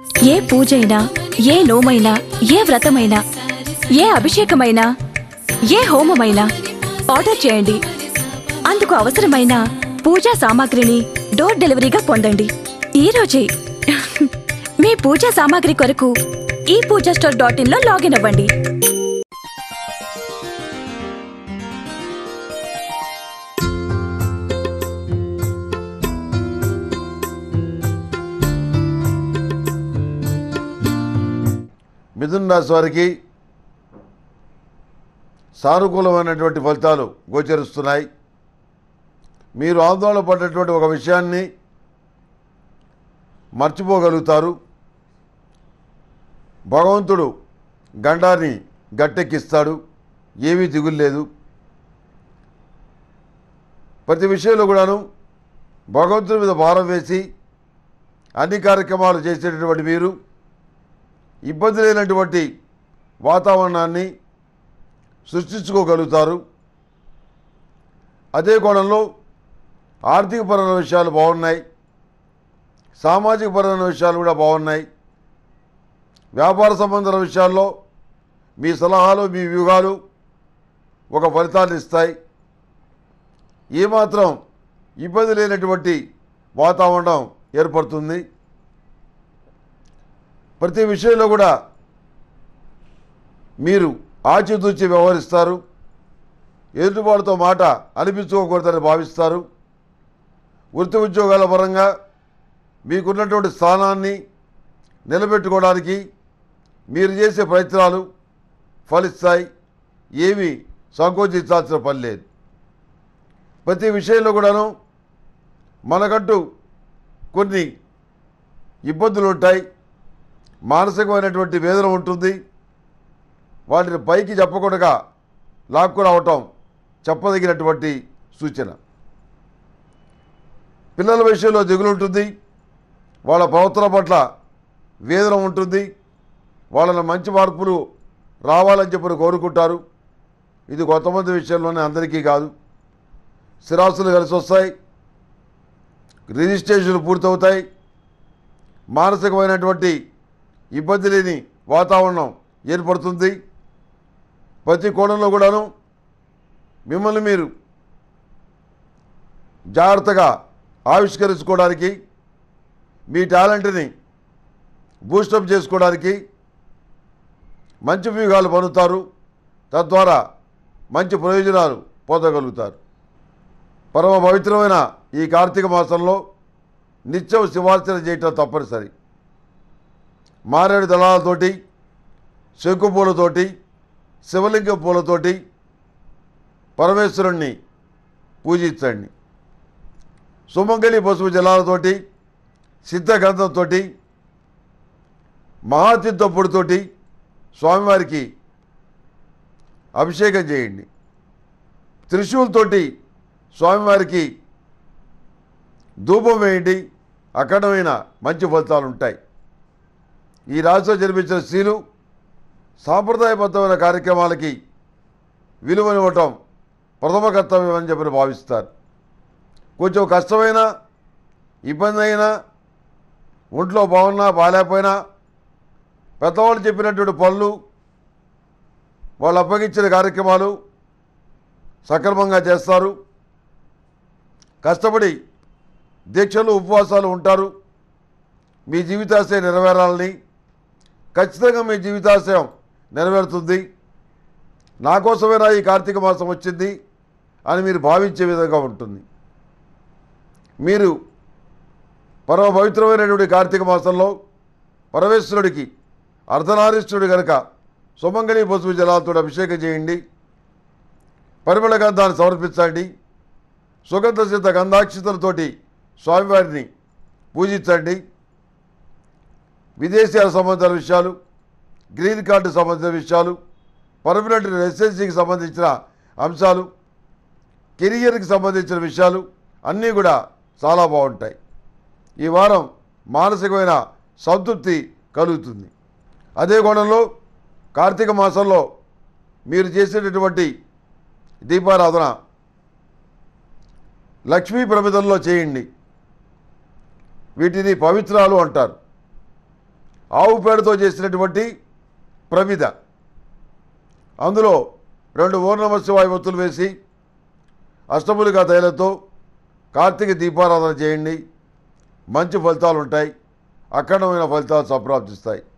ఏ పూజైనా ఏ నోమైనా ఏ వ్రతమైనా ఏ అభిషేకమైనా ఏ హోమమైనా ఆర్డర్ చేయండి అందుకు అవసరమైన పూజా సామాగ్రిని డోర్ డెలివరీగా పొందండి ఈ రోజే మీ పూజా సామాగ్రి కొరకు ఈ పూజా స్టోర్ డాట్ ఇన్ లో లాగిన్ అవ్వండి మిథున్ రాశి వారికి సానుకూలమైనటువంటి ఫలితాలు గోచరిస్తున్నాయి మీరు ఆందోళన పడ్డటువంటి ఒక విషయాన్ని మర్చిపోగలుగుతారు భగవంతుడు గండాన్ని గట్టెక్కిస్తాడు ఏమీ దిగులు లేదు ప్రతి విషయంలో కూడాను భగవంతుడి మీద భారం వేసి అన్ని కార్యక్రమాలు చేసేటటువంటి మీరు ఇబ్బంది లేనటువంటి వాతావరణాన్ని సృష్టించుకోగలుగుతారు అదే కోణంలో ఆర్థికపరమైన విషయాలు బాగున్నాయి సామాజిక పరమైన విషయాలు కూడా బాగున్నాయి వ్యాపార సంబంధాల విషయాల్లో మీ సలహాలు మీ వ్యూహాలు ఒక ఫలితాన్ని ఇస్తాయి ఏమాత్రం ఇబ్బంది లేనటువంటి వాతావరణం ఏర్పడుతుంది ప్రతి విషయంలో కూడా మీరు ఆచితూచి వ్యవహరిస్తారు ఎదుటివాడితో మాట అనిపించుకోకూడదని భావిస్తారు వృత్తి ఉద్యోగాల పరంగా మీకున్నటువంటి స్థానాన్ని నిలబెట్టుకోవడానికి మీరు చేసే ప్రయత్నాలు ఫలిస్తాయి ఏమీ సంకోచించాల్సిన పని లేదు ప్రతి విషయంలో కూడాను మనకంటూ కొన్ని ఇబ్బందులు ఉంటాయి మానసికమైనటువంటి వేదన ఉంటుంది వాటిని పైకి చెప్పకుండా లాక్కు రావటం చెప్పదగినటువంటి సూచన పిల్లల విషయంలో దిగులు ఉంటుంది వాళ్ళ ప్రవర్తన పట్ల వేదన ఉంటుంది వాళ్ళని మంచి మార్పులు రావాలని చెప్పి కోరుకుంటారు ఇది కొంతమంది విషయంలోనే అందరికీ కాదు స్థిరాస్తులు కలిసి వస్తాయి రిజిస్ట్రేషన్లు పూర్తవుతాయి మానసికమైనటువంటి ఇబ్బంది లేని వాతావరణం ఏర్పడుతుంది ప్రతి కోణంలో కూడాను మిమ్మల్ని మీరు జాగ్రత్తగా ఆవిష్కరించుకోవడానికి మీ టాలెంట్ని బూస్టప్ చేసుకోవడానికి మంచి వ్యూహాలు పనుతారు తద్వారా మంచి ప్రయోజనాలు పొందగలుగుతారు పరమ పవిత్రమైన ఈ కార్తీక మాసంలో నిత్యం శివార్చన చేయటం తప్పనిసరి మారేడు దళాలతోటి శంకు పూలతోటి శివలింగం పూలతోటి పరమేశ్వరుణ్ణి పూజించండి సుమంగళి పసుపు జలాలతోటి సిద్ధగంధంతో మహాతీర్థపుడితోటి స్వామివారికి అభిషేకం చేయండి త్రిశూలతోటి స్వామివారికి ధూపం వేయండి అఖండమైన మంచి ఫలితాలు ఉంటాయి ఈ రాశిలో జన్మించిన స్త్రీలు సాంప్రదాయబద్ధమైన కార్యక్రమాలకి విలువనివ్వటం ప్రథమ కర్తవ్యం అని చెప్పి భావిస్తారు కొంచెం కష్టమైన ఇబ్బంది అయినా ఒంట్లో బాగున్నా బాగాలేకపోయినా పెద్దవాళ్ళు చెప్పినటువంటి పనులు వాళ్ళు అప్పగించిన కార్యక్రమాలు సక్రమంగా చేస్తారు కష్టపడి దీక్షలు ఉపవాసాలు ఉంటారు మీ జీవితాశయం నెరవేరాలని ఖచ్చితంగా మీ జీవితాశయం నెరవేరుతుంది నా కోసమేనా ఈ కార్తీక మాసం వచ్చింది అని మీరు భావించే విధంగా ఉంటుంది మీరు పరమ పవిత్రమైనటువంటి కార్తీక మాసంలో పరమేశ్వరుడికి అర్ధనారీశ్వరుడు కనుక సుమంగళి పసుపు జలాలతో అభిషేకం చేయండి పరిమళ గంధాన్ని సమర్పించండి సుగంధ సిద్ధ గంధాక్షితలతోటి స్వామివారిని పూజించండి విదేశీయాల సంబంధించిన విషయాలు గ్రీన్ కార్డు సంబంధించిన విషయాలు పర్మనెంట్ రెసిడెన్సీకి సంబంధించిన అంశాలు కెరియర్కి సంబంధించిన విషయాలు అన్నీ కూడా చాలా బాగుంటాయి ఈ వారం మానసికమైన సంతృప్తి కలుగుతుంది అదే కోణంలో కార్తీక మాసంలో మీరు చేసేటటువంటి దీపారాధన లక్ష్మీ ప్రమిదంలో చేయండి వీటిని పవిత్రాలు అంటారు ఆవు పేడతో చేసినటువంటి ప్రమిద అందులో రెండు ఓర్ణమ శివాయి ఒత్తులు వేసి అష్టములిగా తైలతో కార్తీక దీపారాధన చేయండి మంచి ఫలితాలు ఉంటాయి అఖండమైన ఫలితాలు సంప్రాప్తిస్తాయి